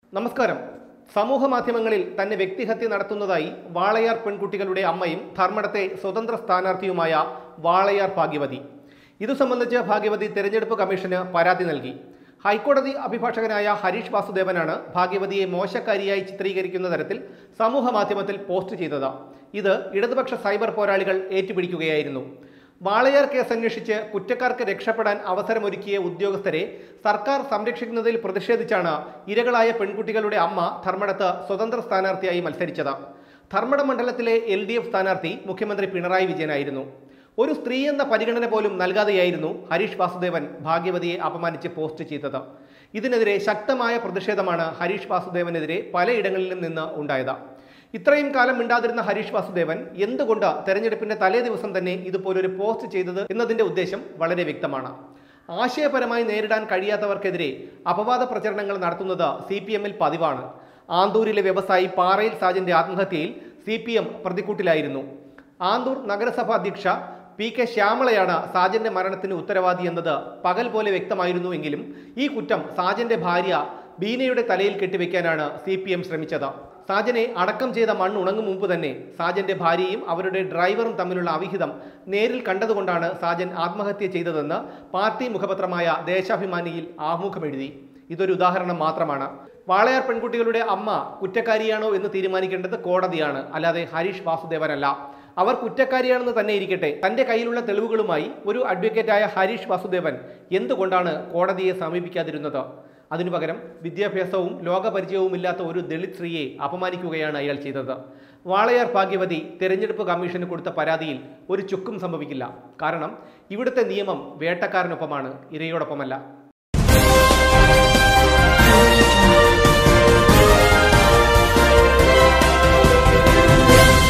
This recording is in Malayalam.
നമസ്കാരം സമൂഹ മാധ്യമങ്ങളിൽ തന്നെ വ്യക്തിഹത്യ നടത്തുന്നതായി വാളയാർ പെൺകുട്ടികളുടെ അമ്മയും ധർമ്മടത്തെ സ്വതന്ത്ര സ്ഥാനാർത്ഥിയുമായ വാളയാർ ഭാഗ്യവതി ഇതു സംബന്ധിച്ച് ഭാഗ്യവതി തെരഞ്ഞെടുപ്പ് കമ്മീഷന് പരാതി നൽകി ഹൈക്കോടതി അഭിഭാഷകനായ ഹരീഷ് വാസുദേവനാണ് ഭാഗ്യവതിയെ മോശക്കാരിയായി ചിത്രീകരിക്കുന്ന തരത്തിൽ സമൂഹ മാധ്യമത്തിൽ പോസ്റ്റ് ചെയ്തത് ഇത് ഇടതുപക്ഷ സൈബർ പോരാളികൾ ഏറ്റുപിടിക്കുകയായിരുന്നു വാളയാർ കേസ് അന്വേഷിച്ച് കുറ്റക്കാർക്ക് രക്ഷപ്പെടാൻ അവസരമൊരുക്കിയ ഉദ്യോഗസ്ഥരെ സർക്കാർ സംരക്ഷിക്കുന്നതിൽ പ്രതിഷേധിച്ചാണ് ഇരകളായ പെൺകുട്ടികളുടെ അമ്മ ധർമ്മടത്ത് സ്വതന്ത്ര സ്ഥാനാർത്ഥിയായി മത്സരിച്ചത് ധർമ്മട മണ്ഡലത്തിലെ എൽ ഡി എഫ് സ്ഥാനാർത്ഥി മുഖ്യമന്ത്രി പിണറായി വിജയനായിരുന്നു ഒരു സ്ത്രീ എന്ന പരിഗണന പോലും നൽകാതെയായിരുന്നു ഹരീഷ് വാസുദേവൻ ഭാഗ്യവതിയെ അപമാനിച്ച് പോസ്റ്റ് ചെയ്തത് ഇതിനെതിരെ ശക്തമായ പ്രതിഷേധമാണ് ഹരീഷ് വാസുദേവനെതിരെ പലയിടങ്ങളിലും നിന്ന് ഉണ്ടായത് ഇത്രയും കാലം മിണ്ടാതിരുന്ന ഹരീഷ് വാസുദേവൻ എന്തുകൊണ്ട് തെരഞ്ഞെടുപ്പിന്റെ തലേ ദിവസം തന്നെ ഇതുപോലൊരു പോസ്റ്റ് ചെയ്തത് എന്നതിന്റെ ഉദ്ദേശം വളരെ വ്യക്തമാണ് ആശയപരമായി നേരിടാൻ കഴിയാത്തവർക്കെതിരെ അപവാദ പ്രചരണങ്ങൾ നടത്തുന്നത് സി പി എമ്മിൽ പതിവാണ് ആന്തൂരിലെ വ്യവസായി പാറയിൽ സാജന്റെ ആത്മഹത്യയിൽ സി പി എം പ്രതിക്കൂട്ടിലായിരുന്നു ആന്തൂർ നഗരസഭ അധ്യക്ഷ പി കെ ശ്യാമളയാണ് സാജന്റെ മരണത്തിന് ഉത്തരവാദി എന്നത് പകൽ പോലെ വ്യക്തമായിരുന്നുവെങ്കിലും ഈ കുറ്റം സാജന്റെ ഭാര്യ ബീനയുടെ തലയിൽ കെട്ടിവെക്കാനാണ് സി പി എം ശ്രമിച്ചത് സാജനെ അടക്കം ചെയ്ത മണ്ണ് ഉണങ്ങും മുമ്പ് തന്നെ സാജന്റെ ഭാര്യയും അവരുടെ ഡ്രൈവറും തമ്മിലുള്ള അവിഹിതം നേരിൽ കണ്ടതുകൊണ്ടാണ് സാജൻ ആത്മഹത്യ ചെയ്തതെന്ന് പാർട്ടി മുഖപത്രമായ ദേശാഭിമാനിയിൽ ആമുഖമെഴുതി ഇതൊരു ഉദാഹരണം മാത്രമാണ് വാളയാർ പെൺകുട്ടികളുടെ അമ്മ കുറ്റക്കാരിയാണോ എന്ന് തീരുമാനിക്കേണ്ടത് കോടതിയാണ് അല്ലാതെ ഹരീഷ് വാസുദേവനല്ല അവർ കുറ്റക്കാരിയാണെന്ന് തന്നെ ഇരിക്കട്ടെ തന്റെ കയ്യിലുള്ള തെളിവുകളുമായി ഒരു അഡ്വക്കേറ്റായ ഹരീഷ് വാസുദേവൻ എന്തുകൊണ്ടാണ് കോടതിയെ സമീപിക്കാതിരുന്നത് അതിനു പകരം വിദ്യാഭ്യാസവും ലോകപരിചയവും ഇല്ലാത്ത ഒരു ദളിത് സ്ത്രീയെ അപമാനിക്കുകയാണ് അയാൾ ചെയ്തത് വാളയാർ ഭാഗ്യവതി തെരഞ്ഞെടുപ്പ് കമ്മീഷന് കൊടുത്ത പരാതിയിൽ ഒരു ചുക്കും സംഭവിക്കില്ല കാരണം ഇവിടുത്തെ നിയമം വേട്ടക്കാരനൊപ്പമാണ് ഇരയോടൊപ്പമല്ല